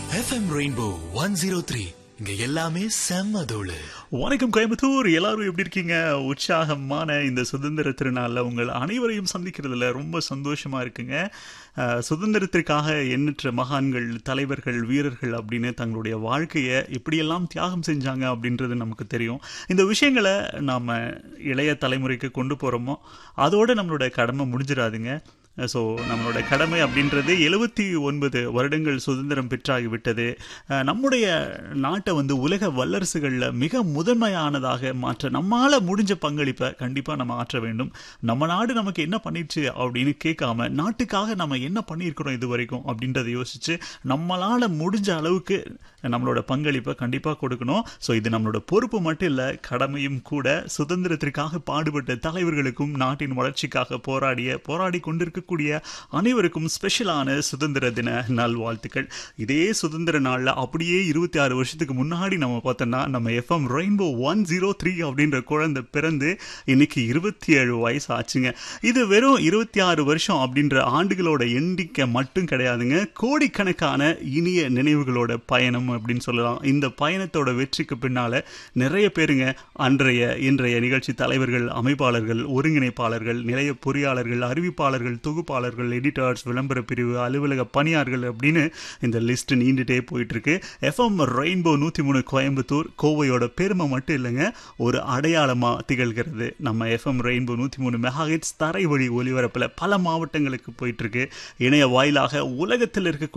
FM rainbow one zero three இங்க எல்லாமே செம்ம தோளு வணக்கம் கோயம்புத்தூர் எல்லாரும் எப்படி இருக்கீங்க உற்சாகமான இந்த சுதந்திர திருநாளில் உங்கள் அனைவரையும் சந்திக்கிறதுல ரொம்ப சந்தோஷமா இருக்குங்க அஹ், சுதந்திரத்திற்காக எண்ணற்ற மகான்கள் தலைவர்கள் வீரர்கள் அப்படின்னு தங்களுடைய வாழ்க்கையை எப்படியெல்லாம் தியாகம் செஞ்சாங்க அப்படின்றது நமக்கு தெரியும் இந்த விஷயங்களை நாம் இளைய தலைமுறைக்கு கொண்டு போகிறோமோ அதோட நம்மளோட கடமை முடிஞ்சிடாதுங்க ஸோ நம்மளோட கடமை அப்படின்றது எழுபத்தி ஒன்பது வருடங்கள் சுதந்திரம் பெற்றாகிவிட்டது அஹ் நம்முடைய நாட்டை வந்து உலக வல்லரசுகளில் மிக முதன்மையானதாக மாற்ற நம்மால் முடிஞ்ச பங்களிப்பை கண்டிப்பாக நம்ம ஆற்ற வேண்டும் நம்ம நாடு நமக்கு என்ன பண்ணிடுச்சு அப்படின்னு கேட்காம நாட்டுக்காக நம்ம என்ன பண்ணியிருக்கிறோம் இது வரைக்கும் அப்படின்றத யோசிச்சு நம்மளால் முடிஞ்ச அளவுக்கு நம்மளோட பங்களிப்பை கண்டிப்பாக கொடுக்கணும் ஸோ இது நம்மளோட பொறுப்பு மட்டும் இல்லை கடமையும் கூட சுதந்திரத்திற்காக பாடுபட்ட தலைவர்களுக்கும் நாட்டின் வளர்ச்சிக்காக போராடிய போராடி கொண்டிருக்கக்கூடிய அனைவருக்கும் ஸ்பெஷலான சுதந்திர தின நல்வாழ்த்துக்கள் இதே சுதந்திர நாளில் அப்படியே இருபத்தி ஆறு வருஷத்துக்கு முன்னாடி நம்ம பார்த்தோம்னா நம்ம FM rainbow one zero three அப்படின்ற குழந்தை பிறந்து இன்னைக்கு இருபத்தி ஏழு வயசு ஆச்சுங்க இது வெறும் இருபத்தி ஆறு வருஷம் அப்படின்ற ஆண்டுகளோட எண்ணிக்கை மட்டும் கிடையாதுங்க கோடிக்கணக்கான இனிய நினைவுகளோட பயணம் அப்படின்னு சொல்லலாம் இந்த பயணத்தோட வெற்றிக்கு பின்னால நிறைய பேருங்க அன்றைய இன்றைய நிகழ்ச்சி தலைவர்கள் அமைப்பாளர்கள் ஒருங்கிணைப்பாளர்கள் நிலைய பொறியாளர்கள் அறிவிப்பாளர்கள் தொகுப்பாளர்கள் எடிட்டர்ஸ் விளம்பர பிரிவு அலுவலக பணியாளர்கள் அப்படின்னு இந்த லிஸ்ட் நீண்டுட்டே போயிட்டு இருக்கு எஃப்எம் ரெயின்போ நூத்தி மூணு கோயம்புத்தூர் கோவையோட பெருமை மட்டும் இல்லைங்க ஒரு அடையாளமா திகழ்கிறது நம்ம எஃப்எம் ரெயின்போ நூத்தி மூணு மெகாஹெட்ஸ் தரை வழி ஒலிபரப்புல பல மாவட்டங்களுக்கு போயிட்டு இருக்கு இணைய வாயிலாக உலகத்தில் இருக்க